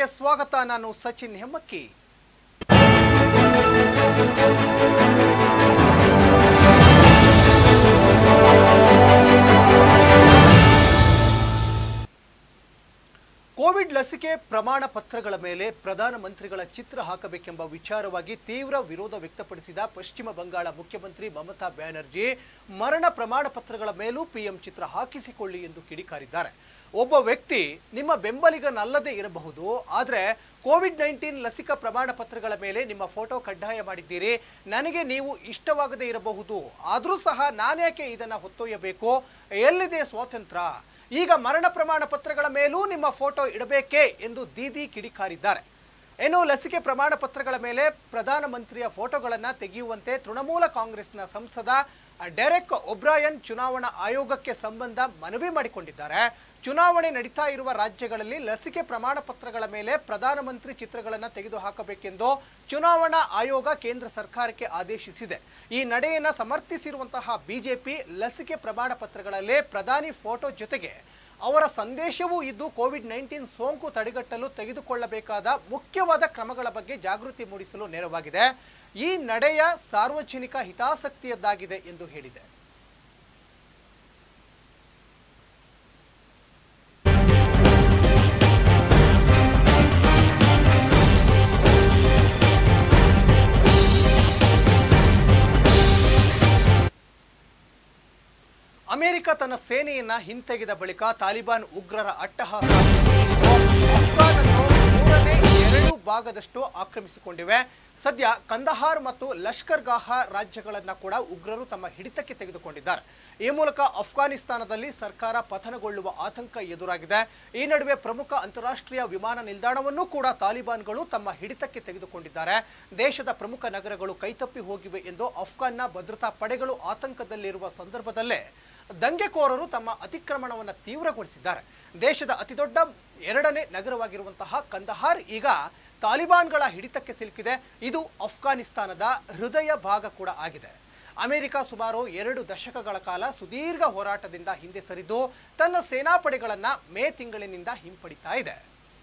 ನ್ಯೂಸ್ಗೆ ಸ್ವಾಗತ ನಾನು ಸಚಿನ್ ಹೆಮ್ಮಕ್ಕಿ ಕೋವಿಡ್ ಲಸಿಕೆ ಪ್ರಮಾಣ ಪತ್ರಗಳ ಮೇಲೆ ಪ್ರಧಾನಮಂತ್ರಿಗಳ ಚಿತ್ರ ಹಾಕಬೇಕೆಂಬ ವಿಚಾರವಾಗಿ ತೀವ್ರ ವಿರೋಧ ವ್ಯಕ್ತಪಡಿಸಿದ ಪಶ್ಚಿಮ ಬಂಗಾಳ ಮುಖ್ಯಮಂತ್ರಿ ಮಮತಾ ಬ್ಯಾನರ್ಜಿ ಮರಣ ಪ್ರಮಾಣ ಪತ್ರಗಳ ಮೇಲೂ ಪಿಎಂ ಚಿತ್ರ ಹಾಕಿಸಿಕೊಳ್ಳಿ ಎಂದು ಕಿಡಿಕಾರಿದ್ದಾರೆ ಒಬ್ಬ ವ್ಯಕ್ತಿ ನಿಮ್ಮ ಬೆಂಬಲಿಗನಲ್ಲದೆ ಇರಬಹುದು ಆದರೆ ಕೋವಿಡ್ ನೈನ್ಟೀನ್ ಲಸಿಕಾ ಪ್ರಮಾಣ ಪತ್ರಗಳ ಮೇಲೆ ನಿಮ್ಮ ಫೋಟೋ ಕಡ್ಡಾಯ ಮಾಡಿದ್ದೀರಿ ನನಗೆ ನೀವು ಇಷ್ಟವಾಗದೇ ಇರಬಹುದು ಆದರೂ ಸಹ ನಾನ್ಯಾಕೆ ಇದನ್ನು ಹೊತ್ತೊಯ್ಯಬೇಕು ಎಲ್ಲಿದೆ ಸ್ವಾತಂತ್ರ್ಯ ಈಗ ಮರಣ ಪ್ರಮಾಣ ಪತ್ರಗಳ ಮೇಲೂ ನಿಮ್ಮ ಫೋಟೋ ಇಡಬೇಕೇ ಎಂದು ದೀದಿ ಕಿಡಿಕಾರಿದ್ದಾರೆ ಇನ್ನು ಲಸಿಕೆ ಪ್ರಮಾಣ ಪತ್ರಗಳ ಮೇಲೆ ಪ್ರಧಾನಮಂತ್ರಿಯ ಫೋಟೋಗಳನ್ನು ತೆಗೆಯುವಂತೆ ತೃಣಮೂಲ ಕಾಂಗ್ರೆಸ್ನ ಸಂಸದ ಡೆರೆಕ್ ಒಬ್ರಾಯನ್ ಚುನಾವಣಾ ಆಯೋಗಕ್ಕೆ ಸಂಬಂಧ ಮನವಿ ಮಾಡಿಕೊಂಡಿದ್ದಾರೆ ಚುನಾವಣೆ ನಡೀತಾ ಇರುವ ರಾಜ್ಯಗಳಲ್ಲಿ ಲಸಿಕೆ ಪ್ರಮಾಣ ಪತ್ರಗಳ ಮೇಲೆ ಪ್ರಧಾನಮಂತ್ರಿ ಚಿತ್ರಗಳನ್ನು ತೆಗೆದುಹಾಕಬೇಕೆಂದು ಚುನಾವಣಾ ಆಯೋಗ ಕೇಂದ್ರ ಸರ್ಕಾರಕ್ಕೆ ಆದೇಶಿಸಿದೆ ಈ ನಡೆಯನ್ನು ಸಮರ್ಥಿಸಿರುವಂತಹ ಬಿಜೆಪಿ ಲಸಿಕೆ ಪ್ರಮಾಣ ಪತ್ರಗಳಲ್ಲಿ ಪ್ರಧಾನಿ ಫೋಟೋ ಜೊತೆಗೆ ಅವರ ಸಂದೇಶವೂ ಇದ್ದು ಕೋವಿಡ್ ನೈನ್ಟೀನ್ ಸೋಂಕು ತಡೆಗಟ್ಟಲು ತೆಗೆದುಕೊಳ್ಳಬೇಕಾದ ಮುಖ್ಯವಾದ ಕ್ರಮಗಳ ಬಗ್ಗೆ ಜಾಗೃತಿ ಮೂಡಿಸಲು ನೆರವಾಗಿದೆ ಈ ನಡೆಯ ಸಾರ್ವಜನಿಕ ಹಿತಾಸಕ್ತಿಯದ್ದಾಗಿದೆ ಎಂದು ಹೇಳಿದೆ ಅಮೆರಿಕ ತನ್ನ ಸೇನೆಯನ್ನ ಹಿಂತೆಗೆದ ಬಳಿಕ ತಾಲಿಬಾನ್ ಉಗ್ರರ ಅಟ್ಟಹಾಸ ಅಫ್ಘಾನ್ ಅನ್ನು ಮೂರನೇ ಎರಡು ಭಾಗದಷ್ಟು ಆಕ್ರಮಿಸಿಕೊಂಡಿವೆ ಸದ್ಯ ಕಂದಹಾರ್ ಮತ್ತು ಲಷ್ಕರ್ ಗಾಹ ರಾಜ್ಯಗಳನ್ನ ಕೂಡ ಉಗ್ರರು ತಮ್ಮ ಹಿಡಿತಕ್ಕೆ ತೆಗೆದುಕೊಂಡಿದ್ದಾರೆ ಈ ಮೂಲಕ ಅಫ್ಘಾನಿಸ್ತಾನದಲ್ಲಿ ಸರ್ಕಾರ ಪತನಗೊಳ್ಳುವ ಆತಂಕ ಎದುರಾಗಿದೆ ಈ ನಡುವೆ ಪ್ರಮುಖ ಅಂತಾರಾಷ್ಟ್ರೀಯ ವಿಮಾನ ನಿಲ್ದಾಣವನ್ನು ಕೂಡ ತಾಲಿಬಾನ್ಗಳು ತಮ್ಮ ಹಿಡಿತಕ್ಕೆ ತೆಗೆದುಕೊಂಡಿದ್ದಾರೆ ದೇಶದ ಪ್ರಮುಖ ನಗರಗಳು ಕೈತಪ್ಪಿ ಹೋಗಿವೆ ಎಂದು ಅಫ್ಘಾನ್ನ ಭದ್ರತಾ ಪಡೆಗಳು ಆತಂಕದಲ್ಲಿರುವ ಸಂದರ್ಭದಲ್ಲೇ ದಂಗೆಕೋರರು ತಮ್ಮ ಅತಿಕ್ರಮಣವನ್ನು ತೀವ್ರಗೊಳಿಸಿದ್ದಾರೆ ದೇಶದ ಅತಿದೊಡ್ಡ ಎರಡನೇ ನಗರವಾಗಿರುವಂತಹ ಕಂದಹಾರ್ ಈಗ ತಾಲಿಬಾನ್ಗಳ ಹಿಡಿತಕ್ಕೆ ಸಿಲುಕಿದೆ ಇದು ಅಫ್ಘಾನಿಸ್ತಾನದ ಹೃದಯ ಭಾಗ ಕೂಡ ಆಗಿದೆ ಅಮೆರಿಕ ಸುಮಾರು ಎರಡು ದಶಕಗಳ ಕಾಲ ಸುದೀರ್ಘ ಹೋರಾಟದಿಂದ ಹಿಂದೆ ಸರಿದು ತನ್ನ ಸೇನಾಪಡೆಗಳನ್ನ ಮೇ ತಿಂಗಳಿನಿಂದ ಹಿಂಪಡಿತಾ ಇದೆ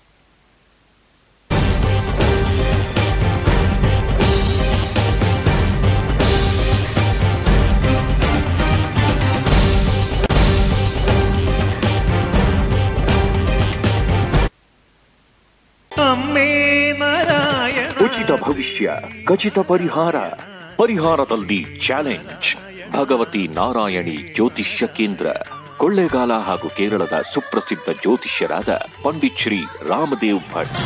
ಅಮ್ಮೇ ನಾರಾಯಣ ಉಚಿತ ಭವಿಷ್ಯ ಖಚಿತ ಪರಿಹಾರ ಪರಿಹಾರದಲ್ಲಿ ಚಾಲೆಂಜ್ ಭಗವತಿ ನಾರಾಯಣಿ ಜ್ಯೋತಿಷ್ಯ ಕೇಂದ್ರ ಕೊಳ್ಳೇಗಾಲ ಹಾಗೂ ಕೇರಳದ ಸುಪ್ರಸಿದ್ಧ ಜ್ಯೋತಿಷ್ಯರಾದ ಪಂಡಿತ್ ಶ್ರೀ ರಾಮದೇವ್ ಭಟ್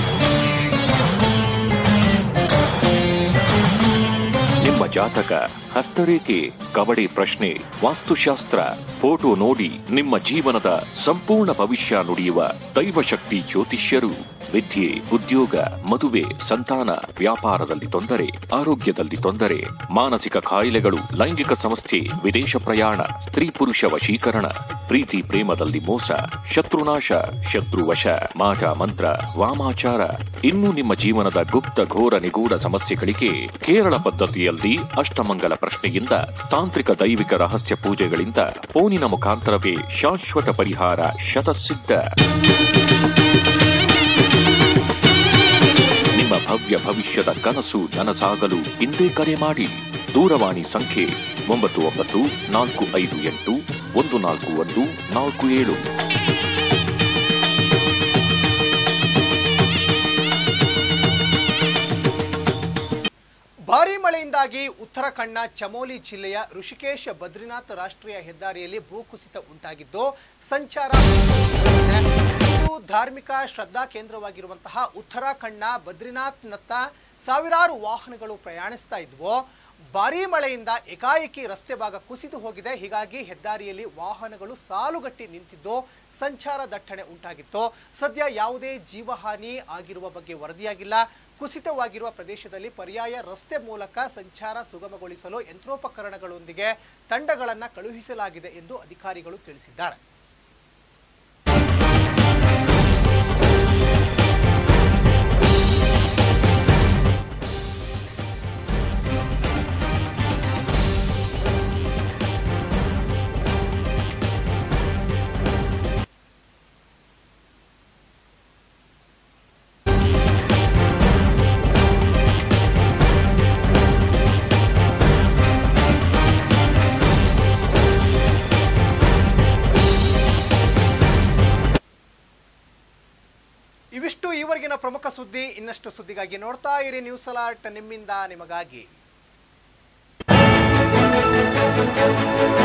ನಿಮ್ಮ ಜಾತಕ ಹಸ್ತರೇಖೆ ಕವಡೆ ಪ್ರಶ್ನೆ ವಾಸ್ತುಶಾಸ್ತ್ರ ಫೋಟೋ ನೋಡಿ ನಿಮ್ಮ ಜೀವನದ ಸಂಪೂರ್ಣ ಭವಿಷ್ಯ ನುಡಿಯುವ ದೈವಶಕ್ತಿ ಜ್ಯೋತಿಷ್ಯರು ವಿದ್ಯೆ ಉದ್ಯೋಗ ಮದುವೆ ಸಂತಾನ ವ್ಯಾಪಾರದಲ್ಲಿ ತೊಂದರೆ ಆರೋಗ್ಯದಲ್ಲಿ ತೊಂದರೆ ಮಾನಸಿಕ ಕಾಯಿಲೆಗಳು ಲೈಂಗಿಕ ಸಮಸ್ಯೆ ವಿದೇಶ ಪ್ರಯಾಣ ಸ್ತ್ರೀ ಪುರುಷ ವಶೀಕರಣ ಪ್ರೀತಿ ಪ್ರೇಮದಲ್ಲಿ ಮೋಸ ಶತ್ರುನಾಶ ಶತ್ರುವಶ ಮಾಟ ಮಂತ್ರ ವಾಮಾಚಾರ ಇನ್ನು ನಿಮ್ಮ ಜೀವನದ ಗುಪ್ತ ಘೋರ ನಿಗೂಢ ಸಮಸ್ಯೆಗಳಿಗೆ ಕೇರಳ ಪದ್ಧತಿಯಲ್ಲಿ ಅಷ್ಟಮಂಗಲ ಪ್ರಶ್ನೆಯಿಂದ ತಾಂತ್ರಿಕ ದೈವಿಕ ರಹಸ್ಯ ಪೂಜೆಗಳಿಂದ ಫೋನಿನ ಮುಖಾಂತರವೇ ಶಾಶ್ವತ ಪರಿಹಾರ ಶತಸಿದ್ಧ ನಿಮ್ಮ ಭವ್ಯ ಭವಿಷ್ಯದ ಕನಸು ನನಸಾಗಲು ಇಂದೇ ಕರೆ ಮಾಡಿ ದೂರವಾಣಿ ಸಂಖ್ಯೆ ಒಂಬತ್ತು ಒಂಬತ್ತು ನಾಲ್ಕು ಐದು ಎಂಟು ಒಂದು ನಾಲ್ಕು ಒಂದು ನಾಲ್ಕು ಏಳು ಭಾರೀ ಮಳೆಯಿಂದಾಗಿ ಉತ್ತರಾಖಂಡ್ನ ಚಮೋಲಿ ಜಿಲ್ಲೆಯ ಋಷಿಕೇಶ್ ಬದ್ರಿನಾಥ್ ರಾಷ್ಟ್ರೀಯ ಹೆದ್ದಾರಿಯಲ್ಲಿ ಭೂಕುಸಿತ ಉಂಟಾಗಿದ್ದು ಸಂಚಾರ ಇದು ಧಾರ್ಮಿಕ ಶ್ರದ್ಧಾ ಕೇಂದ್ರವಾಗಿರುವಂತಹ ಉತ್ತರಾಖಂಡ್ನ ಬದ್ರಿನಾಥ್ನತ್ತ ಸಾವಿರಾರು ವಾಹನಗಳು ಪ್ರಯಾಣಿಸ್ತಾ ಇದ್ವು ಭಾರೀ ಮಳೆಯಿಂದ ಏಕಾಏಕಿ ರಸ್ತೆ ಭಾಗ ಕುಸಿದು ಹೋಗಿದೆ ಹೀಗಾಗಿ ಹೆದ್ದಾರಿಯಲ್ಲಿ ವಾಹನಗಳು ಸಾಲುಗಟ್ಟಿ ನಿಂತಿದ್ದು ಸಂಚಾರ ದಟ್ಟಣೆ ಉಂಟಾಗಿತ್ತು ಸದ್ಯ ಯಾವುದೇ ಜೀವಹಾನಿ ಆಗಿರುವ ಬಗ್ಗೆ ವರದಿಯಾಗಿಲ್ಲ ಕುಸಿತವಾಗಿರುವ ಪ್ರದೇಶದಲ್ಲಿ ಪರ್ಯಾಯ ರಸ್ತೆ ಮೂಲಕ ಸಂಚಾರ ಸುಗಮಗೊಳಿಸಲು ಯಂತ್ರೋಪಕರಣಗಳೊಂದಿಗೆ ತಂಡಗಳನ್ನು ಕಳುಹಿಸಲಾಗಿದೆ ಎಂದು ಅಧಿಕಾರಿಗಳು ತಿಳಿಸಿದ್ದಾರೆ ಇದುವರೆಗಿನ ಪ್ರಮುಖ ಸುದ್ದಿ ಇನ್ನಷ್ಟು ಸುದ್ದಿಗಾಗಿ ನೋಡ್ತಾ ಇರಿ ನ್ಯೂಸ್ ಅಲರ್ಟ್ ನಿಮ್ಮಿಂದ ನಿಮಗಾಗಿ